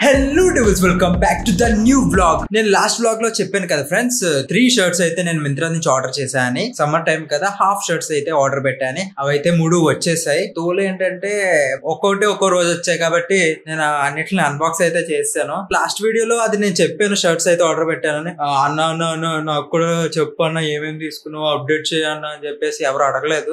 Hello devils welcome back to the new vlog నేను last vlog లో చెప్పాను కదా ఫ్రెండ్స్ త్రీ షర్ట్స్ అయితే నేను మింత్రా నుంచి ఆర్డర్ చేశాను సమ్మర్ టైం కదా హాఫ్ షర్ట్స్ అయితే ఆర్డర్ పెట్టాను అవి అయితే మూడు వచ్చేసాయి తోలు ఏంటంటే ఒక్కొక్కటి ఒక్కో రోజు వచ్చాయి కాబట్టి నేను అన్నిటిని అన్బాక్స్ అయితే చేశాను లాస్ట్ వీడియోలో అది నేను చెప్పాను షర్ట్స్ అయితే ఆర్డర్ పెట్టానని ఆ, అన్న అన్న అన్న నాకు కూడా చెప్పు అన్న ఏమేమి తీసుకున్నావు అప్డేట్ చేయన్న అని చెప్పేసి ఎవరు అడగలేదు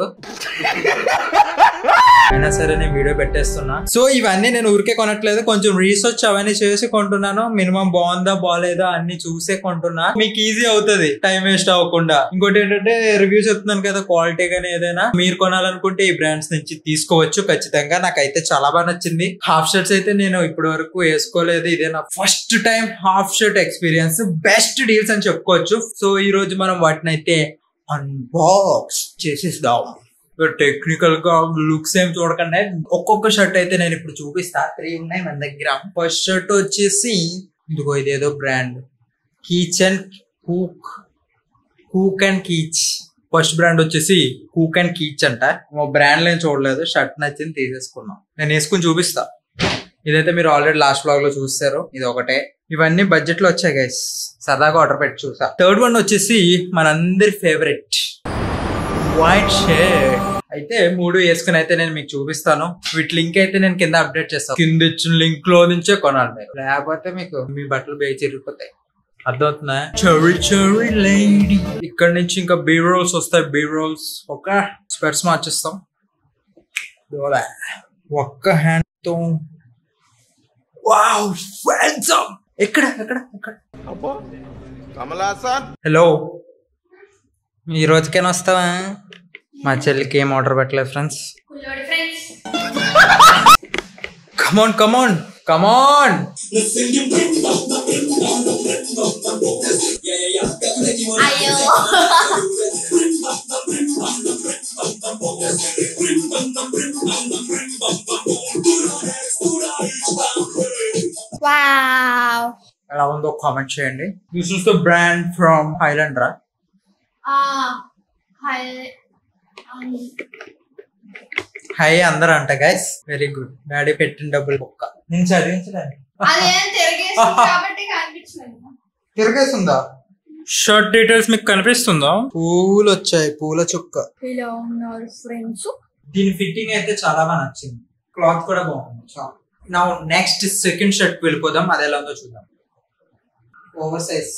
అయినా సరే నేను వీడియో పెట్టేస్తున్నా సో ఇవన్నీ నేను ఊరికే కొనట్లేదు కొంచెం రీసెర్చ్ అవన్నీ చేసి కొంటున్నాను మినిమం బాగుందా బాగాలేదా అన్ని చూసే కొంటున్నా మీకు ఈజీ అవుతుంది టైం వేస్ట్ అవ్వకుండా ఇంకోటి ఏంటంటే రివ్యూ చెప్తున్నాను కదా క్వాలిటీ గానీ ఏదైనా మీరు కొనాలనుకుంటే ఈ బ్రాండ్స్ నుంచి తీసుకోవచ్చు ఖచ్చితంగా నాకైతే చాలా బాగా నచ్చింది హాఫ్ షర్ట్స్ అయితే నేను ఇప్పటి వరకు వేసుకోలేదు ఇదే నా first time half shirt experience best deals అని చెప్పుకోవచ్చు సో ఈ రోజు మనం వాటిని అయితే అన్బాక్స్ చేసేద్దాం టెక్నికల్ గా లుక్స్ ఏం చూడకండి ఒక్కొక్క షర్ట్ అయితే నేను ఇప్పుడు చూపిస్తా త్రీ ఉన్నాయి మన దగ్గర ఫస్ట్ షర్ట్ వచ్చేసి ఇదిగో ఇదేదో brand Keech and Kook Kook and Keech first brand వచ్చేసి కూక్ అండ్ కీచ్ అంట బ్రాండ్ నేను చూడలేదు షర్ట్ నచ్చింది తీసేసుకున్నాం నేను వేసుకుని చూపిస్తా ఇదైతే మీరు ఆల్రెడీ లాస్ట్ బ్లాగ్ లో చూస్తారు ఇది ఒకటే ఇవన్నీ బడ్జెట్ లో వచ్చాయి గైస్ సరదాగా ఆర్డర్ పెట్టి చూసా థర్డ్ వన్ వచ్చేసి మనందరి ఫేవరెట్ వైట్ షర్ట్ అయితే మూడు వేసుకుని అయితే నేను మీకు చూపిస్తాను వీటి లింక్ అయితే నేను కింద అప్డేట్ చేస్తాను కింద ఇచ్చిన లింక్ లో నుంచే కొనాలి మీరు లేకపోతే మీకు మీ బట్టలు బే చిరిగిపోతాయి అర్థమవుతుందా చెర్రీ చెర్రీ లేడీ ఇక్కడ నుంచి ఇంకా బీ రోల్స్ వస్తాయి బీ రోల్స్ ఒక స్పెట్స్ మార్చేస్తాం డోలా. ఒక్క హ్యాండ్ తో వావ్ handsome. ఎక్కడ ఎక్కడ ఎక్కడ అబ్బో కమలాసన్ హలో ఈ రోజుకైనా వస్తావా మా చెల్లికి ఏం ఆర్డర్ పెట్టలేదు ఫ్రెండ్స్ కుల్లోడి ఫ్రెండ్స్ కమాన్ కమాన్ కమాన్ అయ్యో వావ్ ఎలా ఉందో కామెంట్ చేయండి this is the brand from Highland రా ఆ హై హై అందరూ అంట గైస్ వెరీ గుడ్ డాడీ పెట్టిన డబ్బులు బొక్క నేను చదివించడానికి అదేం తిరిగేసి కాబట్టి కనిపించలేదు తిరిగేస్తుందా షర్ట్ డీటెయిల్స్ మీకు కనిపిస్తుందా పూలు వచ్చాయి పూల చుక్క ఇలా ఉన్నారు ఫ్రెండ్స్ దీని ఫిట్టింగ్ అయితే చాలా బాగా నచ్చింది క్లాత్ కూడా బాగుంది చాలా నా నెక్స్ట్ సెకండ్ షర్ట్ వెళ్ళిపోదాం అది ఎలా ఉందో చూద్దాం ఓవర్ సైజ్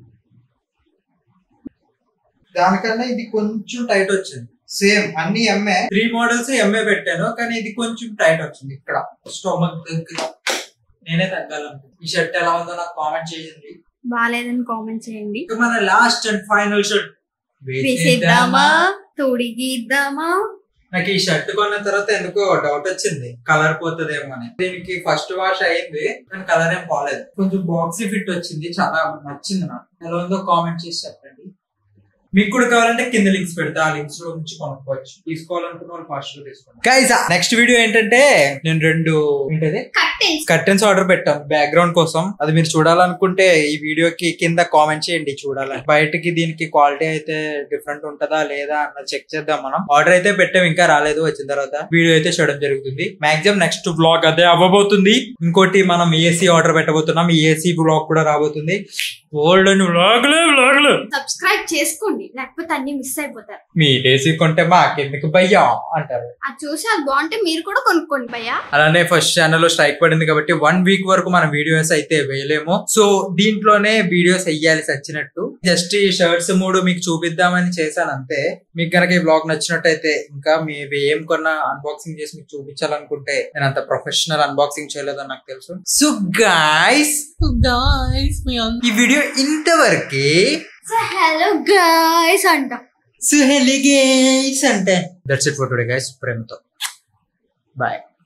దానికన్నా ఇది కొంచెం టైట్ వచ్చింది సేమ్ అన్ని ఎంఏ త్రీ మోడల్స్ ఎంఏ పెట్టాను కానీ ఇది కొంచెం టైట్ వచ్చింది ఇక్కడ స్టోమక్ దగ్గర నేనే తగ్గాలనుకుంటున్నాను ఈ షర్ట్ ఎలా ఉందో నాకు కామెంట్ చేయండి బాగాలేదని కామెంట్ చేయండి ఇక మన లాస్ట్ అండ్ ఫైనల్ షర్ట్ వేసేద్దామా తొడిగిద్దామా నాకు ఈ షర్ట్ కొన్న తర్వాత ఎందుకో డౌట్ వచ్చింది కలర్ పోతుందేమో అని దీనికి ఫస్ట్ వాష్ అయింది కానీ కలర్ ఏం పోలేదు కొంచెం బాక్సీ ఫిట్ వచ్చింది చాలా నచ్చింది నాకు ఎలా ఉందో కామెంట్ చేసి చెప్పండి మీకు కూడా కావాలంటే కింద లింక్స్ పెడతా ఆ లింక్స్ లో నుంచి కొనుక్కోవచ్చు తీసుకోవాలనుకున్న వాళ్ళు ఫాస్ట్ లో తీసుకోండి గైస్ నెక్స్ట్ వీడియో ఏంటంటే నేను రెండు ఏంటది కట్టేసి కర్టెన్స్ ఆర్డర్ పెట్టాం బ్యాక్గ్రౌండ్ కోసం అది మీరు చూడాలనుకుంటే ఈ వీడియోకి కింద కామెంట్ చేయండి చూడాలని బయటకి దీనికి క్వాలిటీ అయితే డిఫరెంట్ ఉంటదా లేదా అన్నది చెక్ చేద్దాం మనం ఆర్డర్ అయితే పెట్టాం ఇంకా రాలేదు వచ్చిన తర్వాత వీడియో అయితే చేయడం జరుగుతుంది మాక్సిమం నెక్స్ట్ బ్లాగ్ అదే అవ్వబోతుంది ఇంకోటి మనం ఏసీ ఆర్డర్ పెట్టబోతున్నాం ఈ ఏసీ బ్లాగ్ కూడా రాబోతుంది ఓల్డ్ అని బ్లాగ్లే బ్లాగ్లు సబ్స్క్రైబ్ చేసుకోండి లేకపోతే అన్ని మిస్ అయిపోతారు మీ ఏసీ కొంటే మాకెందుకు భయ్యా అంటారు అది చూసి అది బాగుంటే మీరు కూడా కొనుక్కోండి భయ్యా అలానే ఫస్ట్ ఛానల్ లో స్ట్రైక్ పడింది కాబట్టి వన్ వీక్ వరకు మన వీడియోస్ అయితే వేయలేము సో దీంట్లోనే వీడియోస్ వెయ్యాలి సచ్చినట్టు జస్ట్ ఈ షర్ట్స్ మూడు మీకు చూపిద్దామని చేశాను అంతే మీకు కనుక ఈ బ్లాగ్ నచ్చినట్టయితే ఇంకా మీ ఏం కొన్నా అన్బాక్సింగ్ చేసి మీకు చూపించాలనుకుంటే నేను అంత ప్రొఫెషనల్ అన్బాక్సింగ్ చేయలేదని నాకు తెలుసు సో గాయస్ ఈ వీడియో ఇంతవరకే సో హలో గాయ్స్ అంట సో హెలి గైస్ అంటే that's it for today guys ప్రేమతో బాయ్